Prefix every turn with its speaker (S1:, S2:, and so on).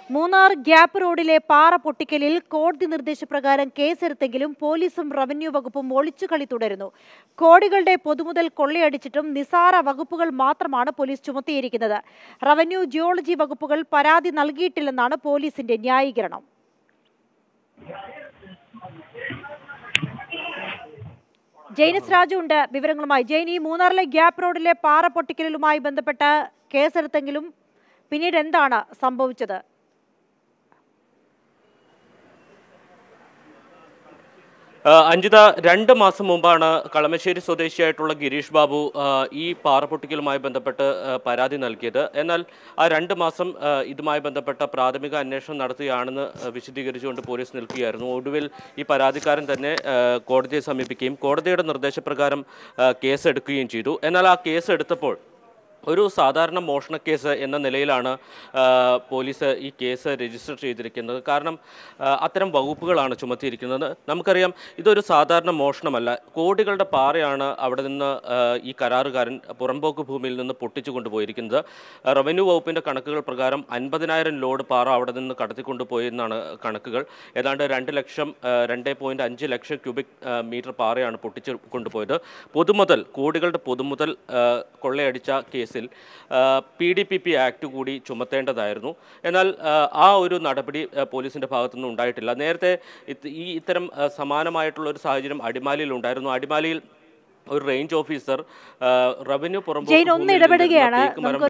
S1: Munnar gap റോഡിലെ പാറ പൊട്ടിക്കലിൽ കോടതി നിർദ്ദേശപ്രകാരം കേസെടുത്തെങ്കിലും പോലീസും റവന്യൂ വകുപ്പും ഒളിച്ചുകളി തുടരുന്നു കോടികളുടെ പൊതുമുതൽ കൊള്ളയടിച്ചിട്ടും നിസാര വകുപ്പുകൾ മാത്രമാണ് പോലീസ് ചുമത്തിയിരിക്കുന്നത് റവന്യൂ ജിയോളജി വകുപ്പുകൾ പരാതി നൽകിയിട്ടില്ലെന്നാണ് പോലീസിന്റെ ന്യായീകരണം ജെയിനിസ് രാജു ഉണ്ട് വിവരങ്ങളുമായി ജെയിൻ ഈ മൂന്നാറിലെ ഗ്യാപ്പ് റോഡിലെ പാറ പൊട്ടിക്കലുമായി ബന്ധപ്പെട്ട കേസെടുത്തെങ്കിലും പിന്നീട് എന്താണ് സംഭവിച്ചത്
S2: ആ, അഞ്ജിത രണ്ട് മാസം മുമ്പാണ് കളമശ്ശേരി സ്വദേശിയായിട്ടുള്ള ഗിരീഷ് ബാബു ആ, ഈ പാറപ്പൊട്ടിക്കലുമായി ബന്ധപ്പെട്ട് ആ, പരാതി നൽകിയത് എന്നാൽ ആ രണ്ട് മാസം ആ, ഇതുമായി ബന്ധപ്പെട്ട പ്രാഥമിക അന്വേഷണം നടത്തുകയാണെന്ന് ആ, വിശദീകരിച്ചുകൊണ്ട് പോലീസ് നിൽക്കുകയായിരുന്നു ഒടുവിൽ ഈ പരാതിക്കാരൻ തന്നെ ആ, കോടതിയെ സമീപിക്കുകയും കോടതിയുടെ നിർദ്ദേശപ്രകാരം ആ, കേസ് എടുക്കുകയും ചെയ്തു എന്നാൽ ആ കേസ് എടുത്തപ്പോൾ ഒരു സാധാരണ മോഷണ കേസ് എന്ന നിലയിലാണ് ആ, പോലീസ് ഈ കേസ് രജിസ്റ്റർ ചെയ്തിരിക്കുന്നത് കാരണം ആ, അത്തരം വകുപ്പുകളാണ് ചുമത്തിയിരിക്കുന്നത് നമുക്കറിയാം ഇതൊരു സാധാരണ മോഷണമല്ല കോടികളുടെ പാറയാണ് അവിടെ നിന്ന് ആ, ഈ കരാറുകാരൻ പുറമ്പോക്ക് ഭൂമിയിൽ നിന്ന് പൊട്ടിച്ചു കൊണ്ടുപോയിരിക്കുന്നത് ആ, റവന്യൂ വകുപ്പിൻ്റെ കണക്കുകൾ പ്രകാരം അൻപതിനായിരം ലോഡ് പാറ അവിടെ നിന്ന് കടത്തിക്കൊണ്ടുപോയി എന്നാണ് കണക്കുകൾ ഏതാണ്ട് രണ്ട് ലക്ഷം ആ, രണ്ട് പോയിൻറ്റ് അഞ്ച് ലക്ഷം ക്യൂബിക് ആ, മീറ്റർ പാറയാണ് പൊട്ടിച്ചു കൊണ്ടുപോയത് പൊതുമുതൽ കോടികളുടെ പൊതുമുതൽ ആ, കൊള്ളയടിച്ച കേസിൽ P D P P act കൂടി ചുമത്തേണ്ടതായിരുന്നു എന്നാൽ ആ, ആ ഒരു നടപടി ആ, പോലീസിന്റെ ഭാഗത്തുനിന്ന് ഉണ്ടായിട്ടില്ല നേരത്തെ ഇത് ഈ ഇത്തരം ആ, സമാനമായിട്ടുള്ള ഒരു സാഹചര്യം അടിമാലിയിൽ ഉണ്ടായിരുന്നു അടിമാലിയിൽ ഒരു റേഞ്ച് ഓഫീസർ ആ, റവന്യൂ പുറമ്പോക്ക്
S1: ജെയിൻ ഒന്ന്
S2: ഭൂമിയിൽ നിന്നിരുന്ന
S1: ഇടപെടുകയാണ്
S2: തേക്ക് മരം
S1: നമുക്ക്